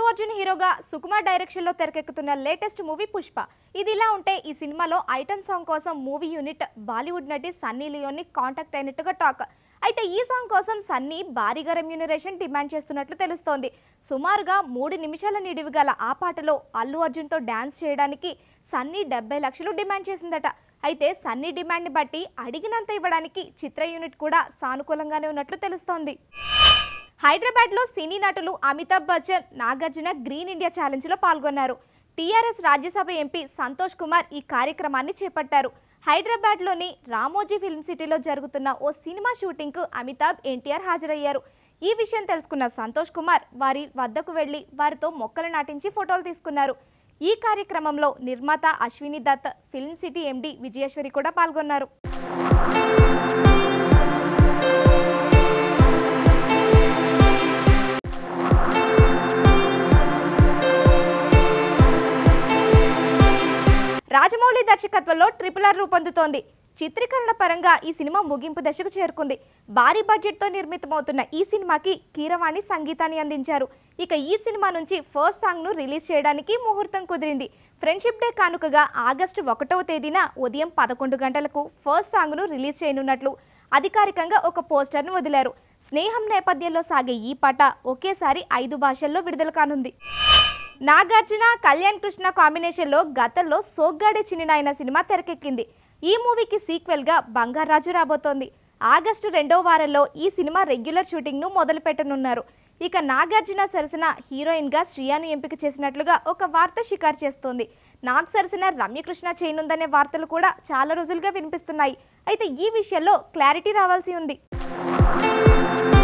అర్జున్ హీరోగా సుకుమార్ డైరెక్షన్ లో తెరకెక్కుతున్న లేటెస్ట్ మూవీ పుష్ప ఇది ఇలా ఉంటే ఈ సినిమాలో ఐటమ్ సాంగ్ కోసం మూవీ యూనిట్ బాలీవుడ్ నటి సన్నీ లియోన్ ని కాంటాక్ట్ అయినట్టుగా టాక్ అయితే ఈ సాంగ్ కోసం సన్నీ భారీగా రెమ్యూనరేషన్ డిమాండ్ చేస్తున్నట్లు తెలుస్తోంది సుమారుగా మూడు నిమిషాల నిడివి గల ఆ పాటలో అల్లు అర్జున్తో డ్యాన్స్ చేయడానికి సన్నీ డెబ్బై లక్షలు డిమాండ్ చేసిందట అయితే సన్నీ డిమాండ్ని బట్టి అడిగినంత ఇవ్వడానికి చిత్ర యూనిట్ కూడా సానుకూలంగానే ఉన్నట్లు తెలుస్తోంది హైదరాబాద్లో సినీ నటులు అమితాబ్ బచ్చన్ నాగార్జున గ్రీన్ ఇండియా ఛాలెంజ్లో పాల్గొన్నారు టీఆర్ఎస్ రాజ్యసభ ఎంపీ సంతోష్ కుమార్ ఈ కార్యక్రమాన్ని చేపట్టారు హైదరాబాద్లోని రామోజీ ఫిల్మ్ సిటీలో జరుగుతున్న ఓ సినిమా షూటింగ్కు అమితాబ్ ఎన్టీఆర్ హాజరయ్యారు ఈ విషయం తెలుసుకున్న సంతోష్ కుమార్ వారి వద్దకు వెళ్లి వారితో మొక్కలు నాటించి ఫోటోలు తీసుకున్నారు ఈ కార్యక్రమంలో నిర్మాత Ashwini Dutt film city MD Vijayeshwari కూడా పాల్గొన్నారు రాజమౌళి దర్శకత్వంలో ట్రిపుల్ ఆర్ రూపొందుతోంది చిత్రీకరణ పరంగా ఈ సినిమా ముగింపు దశకు చేరుకుంది భారీ బడ్జెట్తో నిర్మితమవుతున్న ఈ సినిమాకి కీరవాణి సంగీతాన్ని అందించారు ఇక ఈ సినిమా నుంచి ఫస్ట్ సాంగ్ను రిలీజ్ చేయడానికి ముహూర్తం కుదిరింది ఫ్రెండ్షిప్ డే కానుకగా ఆగస్టు ఒకటవ తేదీన ఉదయం పదకొండు గంటలకు ఫస్ట్ సాంగ్ను రిలీజ్ చేయనున్నట్లు అధికారికంగా ఒక పోస్టర్ను వదిలారు స్నేహం నేపథ్యంలో సాగే ఈ పాట ఒకేసారి ఐదు భాషల్లో విడుదల కానుంది నాగార్జున కళ్యాణ్ కృష్ణ కాంబినేషన్లో గతంలో సోగ్గాడే చిన్నినాయన సినిమా తెరకెక్కింది ఈ మూవీకి సీక్వెల్గా బంగారాజు రాబోతోంది ఆగస్టు రెండో వారంలో ఈ సినిమా రెగ్యులర్ షూటింగ్ను మొదలు పెట్టనున్నారు ఇక నాగార్జున సరసన హీరోయిన్గా శ్రియాను ఎంపిక చేసినట్లుగా ఒక వార్త షికారు చేస్తోంది నాగ్ సరసన రమ్యకృష్ణ చేయనుందనే వార్తలు కూడా చాలా రోజులుగా వినిపిస్తున్నాయి అయితే ఈ విషయంలో క్లారిటీ రావాల్సి ఉంది